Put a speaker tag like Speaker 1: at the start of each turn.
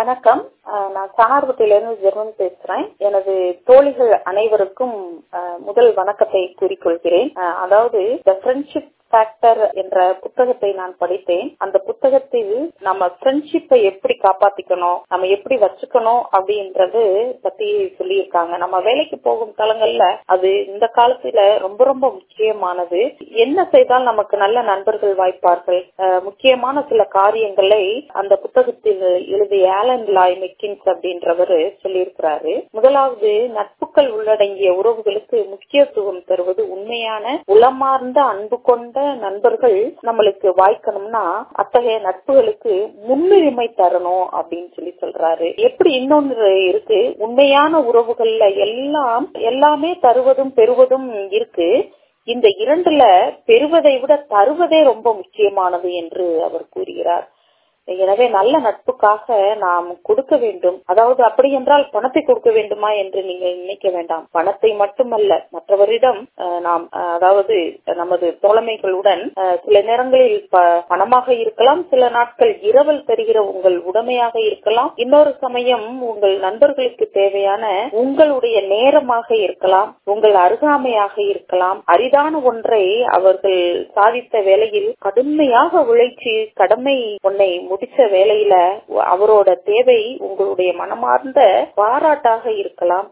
Speaker 1: வணக்கம் அஹ் நான் சாணார்பட்டியிலிருந்து ஜெர்மன் பேசுறேன் எனது தோழிகள் அனைவருக்கும் அஹ், முதல் வணக்கத்தை கூறிக்கொள்கிறேன் அஹ், அதாவது த ஃப்ரெண்ட்ஷிப் ஃபேக்டர் என்ற புத்தகத்தை நான் படித்தேன் அந்த புத்தகத்தில் நம்ம ஃப்ரெண்ட்ஷிப்பை எப்படி காப்பாத்திக்கணும் நம்ம எப்படி வச்சுக்கணும் அப்படின்றது பத்தி சொல்லியிருக்காங்க நம்ம வேலைக்கு போகும் தளங்கள்ல அது இந்த காலத்துல ரொம்ப ரொம்ப முக்கியமானது என்ன செய்தால் நமக்கு நல்ல நண்பர்கள் வாய்ப்பார்கள் அஹ், முக்கியமான சில காரியங்களை அந்த புத்தகத்தில் எழுதிய ஆலன் லாய் மெக்கின்ஸ் அப்படின்றவர் சொல்லியிருக்கிறாரு முதலாவது நட்புகள் உள்ளடங்கிய உறவுகளுக்கு முக்கியத்துவம் தருவது உண்மையான உளமார்ந்த அன்பு கொண்ட நண்பர்கள் நம்மளுக்கு வாய்க்கணும்னா அத்தகைய நட்புகளுக்கு முன்னுரிமை தரணும் அப்படின்னு சொல்லி சொல்றாரு எப்படி இன்னொன்று இருக்கு உண்மையான உறவுகள்ல எல்லாம் எல்லாமே தருவதும் பெறுவதும் இருக்கு இந்த இரண்டுல பெறுவதை விட தருவதே ரொம்ப முக்கியமானது என்று அவர் கூறுகிறார் எனவே நல்ல நட்புக்காக நாம் கொடுக்க வேண்டும் அதாவது அப்படி என்றால் பணத்தை கொடுக்க வேண்டுமா என்று நீங்கள் நினைக்க வேண்டாம் பணத்தை மட்டுமல்ல மற்றவரிடம் அஹ், நாம் அஹ், அதாவது நமது தோழமைகளுடன் அஹ், சில நேரங்களில் ப- பணமாக இருக்கலாம் சில நாட்கள் இரவல் தருகிற உங்கள் உடமையாக இருக்கலாம் இன்னொரு சமயம் உங்கள் நண்பர்களுக்கு தேவையான உங்களுடைய நேரமாக இருக்கலாம் உங்கள் அருகாமையாக இருக்கலாம் அரிதான ஒன்றை அவர்கள் சாதித்த வேளையில் கடுமையாக உழைச்சு கடமை ஒன்னை முடிச்ச வேளையில அவரோட தேவை உங்களுடைய மனமார்ந்த பாராட்டாக இருக்கலாம்